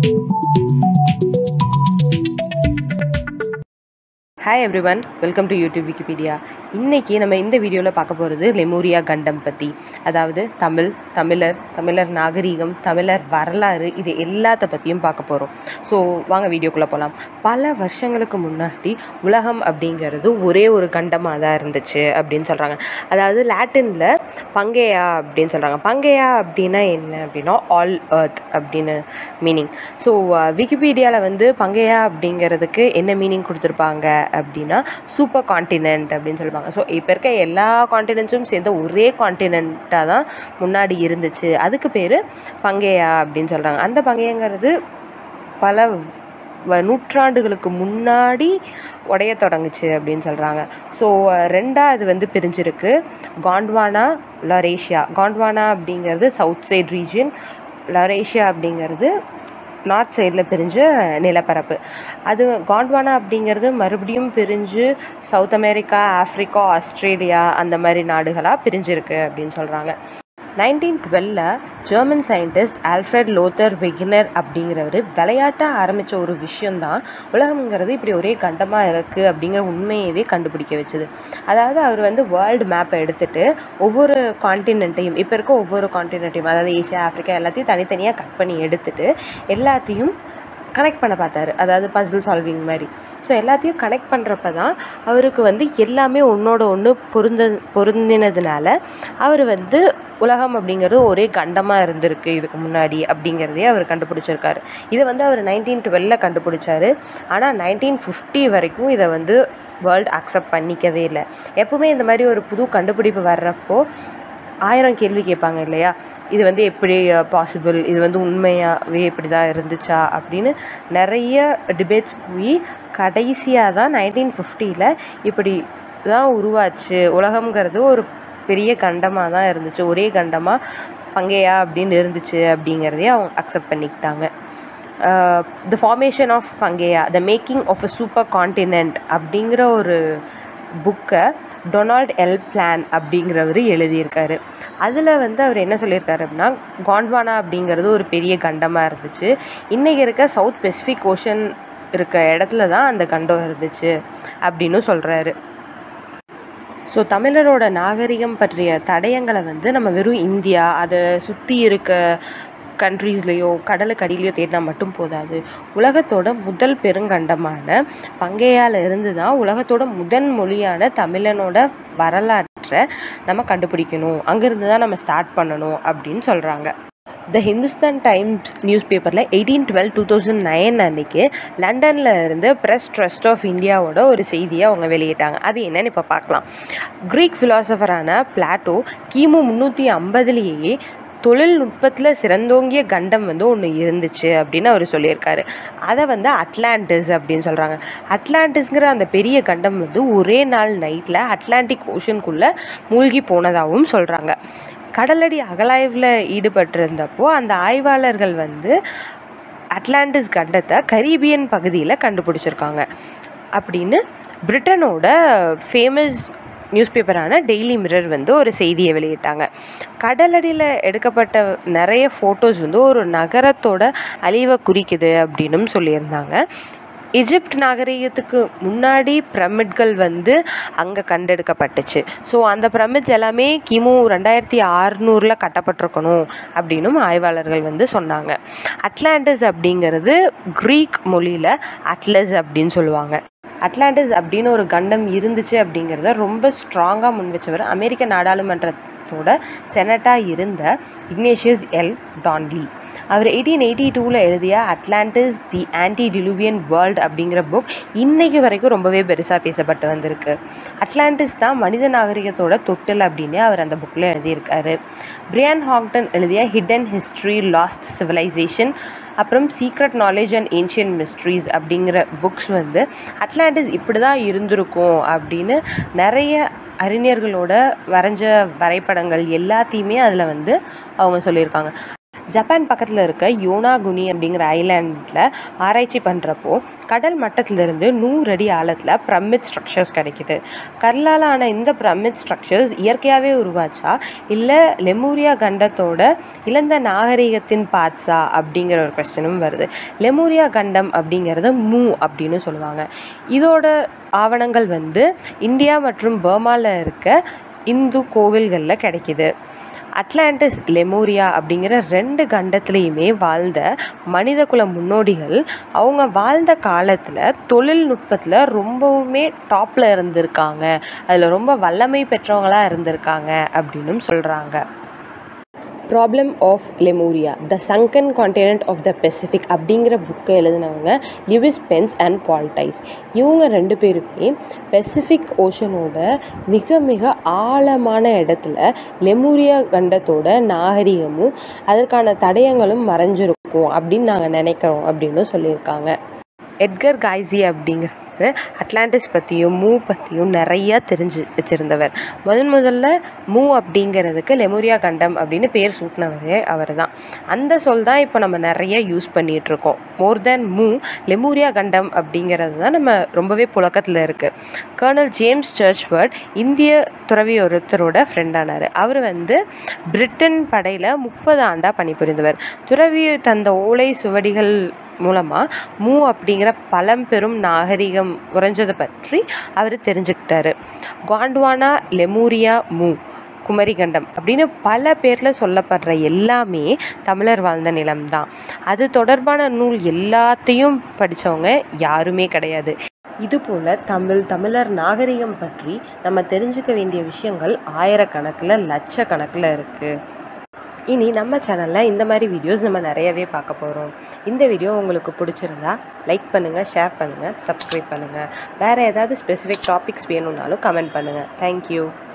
hi everyone welcome to YouTube Wikipedia இன்றைக்கி நம்ம இந்த வீடியோவில் பார்க்க போகிறது லெமூரியா கண்டம் பற்றி அதாவது தமிழ் தமிழர் தமிழர் நாகரீகம் தமிழர் வரலாறு இது எல்லாத்த பற்றியும் பார்க்க போகிறோம் ஸோ வாங்க வீடியோக்குள்ளே போகலாம் பல வருஷங்களுக்கு முன்னாடி உலகம் அப்படிங்கிறது ஒரே ஒரு கண்டமாக தான் இருந்துச்சு அப்படின்னு சொல்கிறாங்க அதாவது லாட்டினில் பங்கேயா அப்படின்னு சொல்கிறாங்க பங்கேயா அப்படின்னா என்ன அப்படின்னா ஆல் earth அப்படின்னு மீனிங் ஸோ விக்கிபீடியாவில் வந்து பங்கேயா அப்படிங்கிறதுக்கு என்ன மீனிங் கொடுத்துருப்பாங்க அப்படின்னா சூப்பர் காண்டினென்ட் அப்படின்னு சொல்லுவாங்க ஸோ இப்போ இருக்க எல்லா காண்டினென்ட்ஸும் சேர்ந்த ஒரே காண்டினென்ட்டாக தான் முன்னாடி இருந்துச்சு அதுக்கு பேர் பங்கேயா அப்படின்னு சொல்கிறாங்க அந்த பங்கேயங்கிறது பல வ- நூற்றாண்டுகளுக்கு முன்னாடி உடைய தொடங்குச்சு அப்படின்னு சொல்கிறாங்க ஸோ ரெண்டாக இது வந்து பிரிஞ்சிருக்கு காண்ட்வானா லரேஷியா காண்ட்வானா அப்படிங்கிறது சவுத் சைட் ரீஜியன் லரேஷியா அப்படிங்கிறது நார்த் சைடில் பிரிஞ்ச நிலப்பரப்பு அது காண்ட்வானா அப்படிங்கிறது மறுபடியும் பிரிஞ்சு சவுத் அமெரிக்கா ஆஃப்ரிக்கா ஆஸ்திரேலியா அந்த மாதிரி நாடுகளாக பிரிஞ்சிருக்கு அப்படின்னு சொல்கிறாங்க நைன்டீன் டுவெல்ல German scientist Alfred Lothar Wegener அப்படிங்கிறவர் விளையாட்டாக ஆரம்பித்த ஒரு விஷயந்தான் உலகம்ங்கிறது இப்படி ஒரே கண்டமாக இருக்குது அப்படிங்கிற உண்மையவே கண்டுபிடிக்க வச்சுது அதாவது அவர் வந்து வேர்ல்டு மேப்பை எடுத்துட்டு ஒவ்வொரு காண்டினென்ட்டையும் இப்போ இருக்க ஒவ்வொரு காண்டினென்ட்டையும் அதாவது ஏஷியா ஆஃப்ரிக்கா எல்லாத்தையும் தனித்தனியாக கட் பண்ணி எடுத்துட்டு எல்லாத்தையும் கனெக்ட் பண்ண பார்த்தாரு அதாவது பசில் சால்விங் மாதிரி ஸோ எல்லாத்தையும் கனெக்ட் பண்ணுறப்ப தான் அவருக்கு வந்து எல்லாமே ஒன்றோட ஒன்று பொருந்த பொருந்தினதுனால அவர் வந்து உலகம் அப்படிங்கிறது ஒரே கண்டமாக இருந்திருக்கு இதுக்கு முன்னாடி அப்படிங்கிறதையே அவர் கண்டுபிடிச்சிருக்காரு இதை வந்து அவர் நைன்டீன் டுவெல்ல கண்டுபிடிச்சாரு ஆனால் நைன்டீன் ஃபிஃப்டி வரைக்கும் இதை வந்து வேர்ல்டு அக்செப்ட் பண்ணிக்கவே இல்லை எப்பவுமே இந்த மாதிரி ஒரு புது கண்டுபிடிப்பு வர்றப்போ ஆயிரம் கேள்வி கேட்பாங்க இல்லையா இது வந்து எப்படி பாசிபிள் இது வந்து உண்மையாகவே இப்படி தான் இருந்துச்சா அப்படின்னு நிறைய டிபேட்ஸ் போய் கடைசியாக தான் நைன்டீன் ஃபிஃப்டியில் இப்படி தான் உருவாச்சு உலகம்ங்கிறது ஒரு பெரிய கண்டமாக தான் இருந்துச்சு ஒரே கண்டமாக பங்கேயா அப்படின்னு இருந்துச்சு அப்படிங்கிறதையே அவங்க அக்செப்ட் பண்ணிக்கிட்டாங்க the formation of Pangaea the making of a supercontinent அப்படிங்கிற ஒரு புக்கை டொனால்ட் எல் பிளான் அப்படிங்கிறவர் எழுதியிருக்காரு அதில் வந்து அவர் என்ன சொல்லியிருக்காரு அப்படின்னா காண்ட்வானா அப்படிங்கிறது ஒரு பெரிய கண்டமாக இருந்துச்சு இன்றைக்கி இருக்க சவுத் பெசிஃபிக் ஓஷன் இருக்க இடத்துல தான் அந்த கண்டம் இருந்துச்சு அப்படின்னு சொல்கிறாரு ஸோ தமிழரோட நாகரிகம் பற்றிய தடயங்களை வந்து நம்ம வெறும் இந்தியா அதை சுற்றி இருக்க கண்ட்ரீஸ்லேயோ கடலுக்கு அடியிலையோ தேடினா மட்டும் போதாது உலகத்தோட முதல் பெருங்கண்டமான பங்கேயால இருந்து தான் உலகத்தோட முதன் மொழியான தமிழனோட வரலாற்றை நம்ம கண்டுபிடிக்கணும் அங்கேருந்து தான் நம்ம ஸ்டார்ட் பண்ணணும் அப்படின்னு சொல்கிறாங்க த ஹிந்துஸ்தான் டைம்ஸ் நியூஸ் பேப்பரில் eighteen twelve two thousand nine அன்னைக்கு லண்டனில் இருந்து ப்ரெஸ் ட்ரஸ்ட் ஆஃப் இந்தியாவோட ஒரு செய்தியை அவங்க வெளியிட்டாங்க அது என்னன்னு இப்போ பார்க்கலாம் க்ரீக் ஃபிலாசபரான பிளாட்டோ கிமு முந்நூற்றி ஐம்பதுலேயே தொழில்நுட்பத்தில் சிறந்தோங்கிய கண்டம் வந்து ஒன்று இருந்துச்சு அப்படின்னு அவர் சொல்லியிருக்காரு அதை வந்து அட்லாண்டிஸ் அப்படின்னு சொல்கிறாங்க அட்லாண்டிஸ்ங்கிற அந்த பெரிய கண்டம் வந்து ஒரே நாள் நைட்டில் அட்லாண்டிக் ஓஷனுக்குள்ளே மூழ்கி போனதாகவும் சொல்கிறாங்க கடலடி அகலாய்வில் ஈடுபட்டிருந்தப்போ அந்த ஆய்வாளர்கள் வந்து அட்லாண்டிஸ் கண்டத்தை கரீபியன் பகுதியில் கண்டுபிடிச்சிருக்காங்க அப்படின்னு பிரிட்டனோட ஃபேமஸ் நியூஸ் பேப்பரான டெய்லி மிரர் வந்து ஒரு செய்தியை வெளியிட்டாங்க கடலடியில் எடுக்கப்பட்ட நிறைய ஃபோட்டோஸ் வந்து ஒரு நகரத்தோட அழிவை குறிக்குது அப்படின்னும் சொல்லியிருந்தாங்க எஜிப்ட் நாகரிகத்துக்கு முன்னாடி பிரமிட்கள் வந்து அங்கே கண்டெடுக்கப்பட்டுச்சு ஸோ அந்த பிரமிட்ஸ் எல்லாமே கிமு ரெண்டாயிரத்தி ஆறுநூறில் கட்டப்பட்டிருக்கணும் அப்படின்னும் ஆய்வாளர்கள் வந்து சொன்னாங்க அட்லாண்டிஸ் அப்படிங்கிறது க்ரீக் மொழியில் அட்லஸ் அப்படின்னு சொல்லுவாங்க அட்லாண்டிஸ் அப்படின்னு ஒரு கண்டம் இருந்துச்சு அப்படிங்கிறத ரொம்ப ஸ்ட்ராங்காக முன் வச்சவர் அமெரிக்க நாடாளுமன்றத்தோட செனட்டாக இருந்த இக்னேஷியஸ் எல் டான்லி அவர் எயிட்டீன் எயிட்டி டூவில் எழுதிய Atlantis the antediluvian world அப்படிங்கிற புக் இன்னைக்கு வரைக்கும் ரொம்பவே பெருசாக பேசப்பட்டு வந்திருக்கு அட்லாண்டிஸ் தான் மனித நாகரிகத்தோட தொட்டில் அப்படின்னு அவர் அந்த புக்கில் எழுதியிருக்காரு பிரியான் ஹாங்டன் எழுதிய ஹிடன் ஹிஸ்ட்ரி லாஸ்ட் சிவிலைசேஷன் அப்புறம் secret knowledge and ancient mysteries அப்படிங்கிற புக்ஸ் வந்து அட்லாண்டிஸ் இப்படி தான் இருந்திருக்கும் அப்படின்னு நிறைய அறிஞர்களோட வரைஞ்ச வரைபடங்கள் எல்லாத்தையுமே அதில் வந்து அவங்க சொல்லியிருக்காங்க ஜப்பான் பக்கத்தில் இருக்க யோனாகுனி அப்படிங்கிற ஐலாண்டில் ஆராய்ச்சி பண்ணுறப்போ கடல் மட்டத்திலிருந்து நூறு அடி ஆழத்தில் பிரமிட் ஸ்ட்ரக்சர்ஸ் கிடைக்குது கல்லால் ஆன இந்த பிரமிட் ஸ்ட்ரக்சர்ஸ் இயற்கையாகவே உருவாச்சா இல்லை லெமூரியா கண்டத்தோட இழந்த நாகரிகத்தின் பார்ட்ஸா அப்படிங்கிற ஒரு கொஸ்டினும் வருது லெமூரியா கண்டம் அப்படிங்கிறத மூ அப்படின்னு சொல்லுவாங்க இதோட ஆவணங்கள் வந்து இந்தியா மற்றும் பர்மாவில் இருக்க இந்து கோவில்களில் கிடைக்கிது அட்லாண்டிஸ் லெமோரியா அப்படிங்கிற ரெண்டு கண்டத்துலேயுமே வாழ்ந்த மனிதகுல முன்னோடிகள் அவங்க வாழ்ந்த காலத்தில் தொழில்நுட்பத்தில் ரொம்பவுமே டாப்பில் இருந்திருக்காங்க அதில் ரொம்ப வல்லமை பெற்றவங்களாக இருந்திருக்காங்க அப்படின்னும் சொல்கிறாங்க problem of Lemuria the sunken continent of the Pacific அப்படிங்கிற புக்கை எழுதினவங்க லிவிஸ் பென்ஸ் அண்ட் பால்டைஸ் இவங்க ரெண்டு பேருமே பெசிஃபிக் ஓஷனோட மிக மிக ஆழமான இடத்துல லெமூரியா கண்டத்தோட நாகரிகமும் அதற்கான தடயங்களும் மறைஞ்சிருக்கும் அப்படின்னு நாங்கள் நினைக்கிறோம் அப்படின்னு சொல்லியிருக்காங்க எட்கர் காய்ஸி அப்படிங்கிற அட்லாண்டிஸ் பற்றியும் மூ பற்றியும் நிறையா தெரிஞ்சு வச்சுருந்தவர் முதன் முதல்ல மூ அப்படிங்கிறதுக்கு லெமோரியா கண்டம் அப்படின்னு பேர் சூட்டினவரே அவர் தான் அந்த சொல் தான் இப்போ நம்ம நிறைய யூஸ் பண்ணிகிட்ருக்கோம் மோர் தேன் மூ லெமூரியா கண்டம் அப்படிங்கிறது தான் நம்ம ரொம்பவே புழக்கத்தில் இருக்குது கர்னல் ஜேம்ஸ் சர்ச்வர்ட் இந்திய துறவி ஒருத்தரோட ஃப்ரெண்டானார் அவர் வந்து பிரிட்டன் படையில் முப்பது ஆண்டாக பணிபுரிந்தவர் துறவி தந்த ஓலை சுவடிகள் மூலமாக மூ அப்படிங்கிற பழம்பெரும் நாகரிகம் உறைஞ்சதை பற்றி அவர் தெரிஞ்சுக்கிட்டாரு காண்ட்வானா லெமூரியா மூ குமரிகண்டம் அப்படின்னு பல பேரில் சொல்லப்படுற எல்லாமே தமிழர் வாழ்ந்த நிலம்தான் அது தொடர்பான நூல் எல்லாத்தையும் படித்தவங்க யாருமே கிடையாது இதுபோல் தமிழ் தமிழர் நாகரிகம் பற்றி நம்ம தெரிஞ்சுக்க வேண்டிய விஷயங்கள் ஆயிரக்கணக்கில் லட்சக்கணக்கில் இருக்குது இனி நம்ம சேனலில் இந்த மாதிரி வீடியோஸ் நம்ம நிறையவே பார்க்க போகிறோம் இந்த வீடியோ உங்களுக்கு பிடிச்சிருந்தா லைக் பண்ணுங்கள் ஷேர் பண்ணுங்கள் சப்ஸ்கிரைப் பண்ணுங்கள் வேறு ஏதாவது ஸ்பெசிஃபிக் டாபிக்ஸ் வேணும்னாலும் கமெண்ட் பண்ணுங்கள் தேங்க்யூ